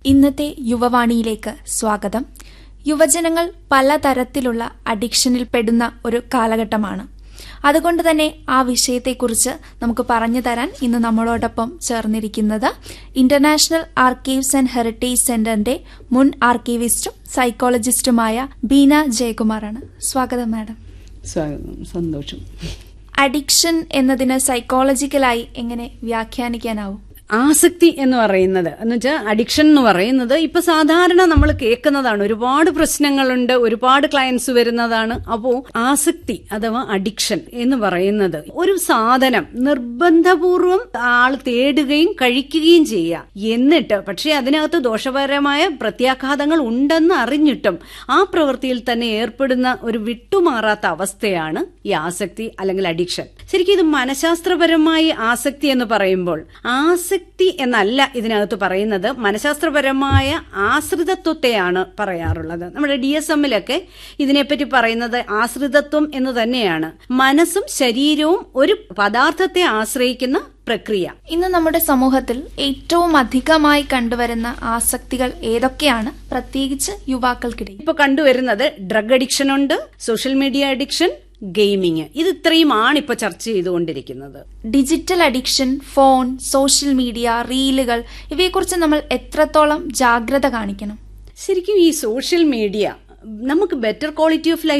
ഇന്നത്തെ യുവവാണിയിലേക്ക് സ്വാഗതം യുവജനങ്ങൾ പലതരത്തിലുള്ള അഡിക്ഷനിൽ പെടുന്ന ഒരു കാലഘട്ടമാണ് അതുകൊണ്ട് തന്നെ ആ വിഷയത്തെക്കുറിച്ച് നമുക്ക് പറഞ്ഞു തരാൻ ഇന്ന് നമ്മളോടൊപ്പം ചേർന്നിരിക്കുന്നത് ഇന്റർനാഷണൽ ആർക്കൈവ്സ് ആൻഡ് ഹെറിറ്റേജ് സെന്ററിന്റെ മുൻ ആർക്കൈവിസ്റ്റും സൈക്കോളജിസ്റ്റുമായ ബീന ജയകുമാറാണ് സ്വാഗതം മാഡം സ്വാഗതം സന്തോഷം അഡിക്ഷൻ എന്നതിന് സൈക്കോളജിക്കലായി എങ്ങനെ വ്യാഖ്യാനിക്കാനാവും ആസക്തി എന്ന് പറയുന്നത് എന്ന് വെച്ചാൽ അഡിക്ഷൻ എന്ന് പറയുന്നത് ഇപ്പൊ സാധാരണ നമ്മൾ കേൾക്കുന്നതാണ് ഒരുപാട് പ്രശ്നങ്ങളുണ്ട് ഒരുപാട് ക്ലയൻസ് വരുന്നതാണ് അപ്പോ ആസക്തി അഥവാ അഡിക്ഷൻ എന്ന് പറയുന്നത് ഒരു സാധനം നിർബന്ധപൂർവം ആൾ തേടുകയും കഴിക്കുകയും ചെയ്യുക എന്നിട്ട് പക്ഷേ അതിനകത്ത് ദോഷപരമായ പ്രത്യാഘാതങ്ങൾ ഉണ്ടെന്ന് അറിഞ്ഞിട്ടും ആ പ്രവൃത്തിയിൽ തന്നെ ഏർപ്പെടുന്ന ഒരു വിട്ടുമാറാത്ത അവസ്ഥയാണ് ഈ ആസക്തി അല്ലെങ്കിൽ അഡിക്ഷൻ ശരിക്കും ഇത് മനഃശാസ്ത്രപരമായി ആസക്തി എന്ന് പറയുമ്പോൾ ആസക്തി എന്നല്ല ഇതിനകത്ത് പറയുന്നത് മനഃശാസ്ത്രപരമായ ആശ്രിതത്വത്തെയാണ് പറയാറുള്ളത് നമ്മുടെ ഡി എസ് എമ്മിലൊക്കെ ഇതിനെപ്പറ്റി പറയുന്നത് ആശ്രിതത്വം എന്ന് തന്നെയാണ് മനസ്സും ശരീരവും ഒരു പദാർത്ഥത്തെ ആശ്രയിക്കുന്ന പ്രക്രിയ ഇന്ന് നമ്മുടെ സമൂഹത്തിൽ ഏറ്റവും അധികമായി കണ്ടുവരുന്ന ആസക്തികൾ ഏതൊക്കെയാണ് പ്രത്യേകിച്ച് യുവാക്കൾക്കിടയിൽ ഇപ്പൊ കണ്ടുവരുന്നത് ഡ്രഗ് അഡിക്ഷൻ ഉണ്ട് സോഷ്യൽ മീഡിയ അഡിക്ഷൻ ഗെയിമിങ് ഇത് ഇത്രയുമാണ് ഇപ്പൊ ചർച്ച ചെയ്തുകൊണ്ടിരിക്കുന്നത് digital addiction phone social media റീലുകൾ ഇവയെക്കുറിച്ച് നമ്മൾ എത്രത്തോളം ജാഗ്രത കാണിക്കണം ശരിക്കും ഈ സോഷ്യൽ മീഡിയ നമുക്ക് ബെറ്റർ ക്വാളിറ്റി ഓഫ് ലൈഫ്